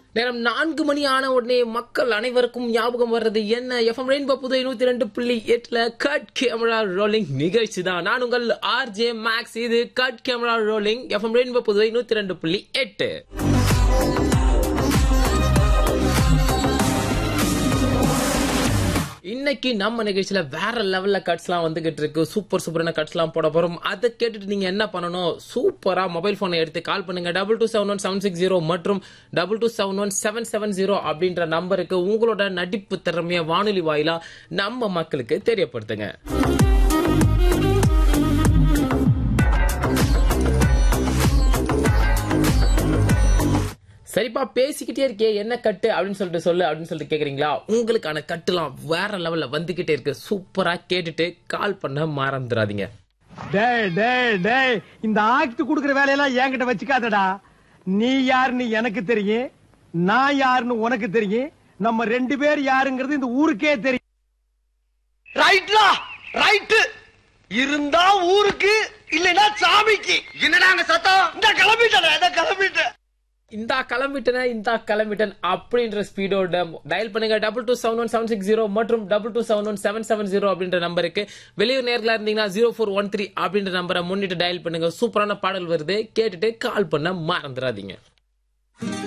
நேரம் நான்கு மணி ஆன உடனே மக்கள் அனைவருக்கும் ஞாபகம் வர்றது என்ன எஃப்எம் ரெயின்போ புதுவை நூத்தி ரெண்டு புள்ளி எட்டுல கட் கேமரா ரோலிங் நிகழ்ச்சி தான் நான் உங்கள் ஆர் ஜே மேக்ஸ் இது cut camera rolling FM rainbow Puduvai நூத்தி ரெண்டு புள்ளி எட்டு இன்னைக்கு நம்ம நிகழ்ச்சியில வேற லெவல்ல கட்ஸ்லாம் வந்துகிட்டு இருக்கு சூப்பர் சூப்பரான கட்ஸ்லாம் போட போறோம் அதை கேட்டுட்டு நீங்க என்ன பண்ணணும் சூப்பரா மொபைல் போனை எடுத்து கால் பண்ணுங்க double two seven one seven six zero மற்றும் double two seven one seven seven zero அப்படின்ற நம்பருக்கு உங்களோட நடிப்பு திறமைய வானொலி வாயிலா நம்ம மக்களுக்கு தெரியப்படுத்துங்க சரிப்பா பேசிக்கிட்டே இருக்கே என்ன கட்டு அப்படின்னு சொல்லிட்டு சொல்லு அப்படின்னு சொல்லிட்டு கேக்குறீங்களா உங்களுக்கான கட்டுலாம் வேற லெவல்ல வந்துகிட்டே இருக்கு சூப்பரா கேட்டுட்டு கால் பண்ண மறந்துடாதீங்க டேய் டேய் டேய் இந்த ஆக்ட் குடுக்குற வேலையெல்லாம் என்கிட்ட வச்சுக்காதடா நீ யாருன்னு எனக்கு தெரியும் நான் யாருன்னு உனக்கு தெரியும் நம்ம ரெண்டு பேர் யாருங்கிறது இந்த ஊருக்கே தெரியும் ரைட்லா ரைட்டு இருந்தா ஊருக்கு இல்லைன்னா சாமிக்கு என்னடா அங்க சத்தம் இந்த கிளம்பிட்டேன் இந்த கிளம்பிட்டேன் இந்த கிளம்பிட்டன இந்த கிளம்பிட்டன் அப்படின்ற ஸ்பீடோட டயல் பண்ணுங்க double two seven one seven six zero மற்றும் double two seven one seven seven zero அப்படின்ற நம்பருக்கு வெளியூர் நேர்களா இருந்தீங்கன்னா ஜீரோ ஃபோர் ஒன் த்ரீ அப்படின்ற நம்பரை முன்னிட்டு டயல் பண்ணுங்க சூப்பரான பாடல் வருது கேட்டுட்டு கால் பண்ண மறந்துடாதீங்க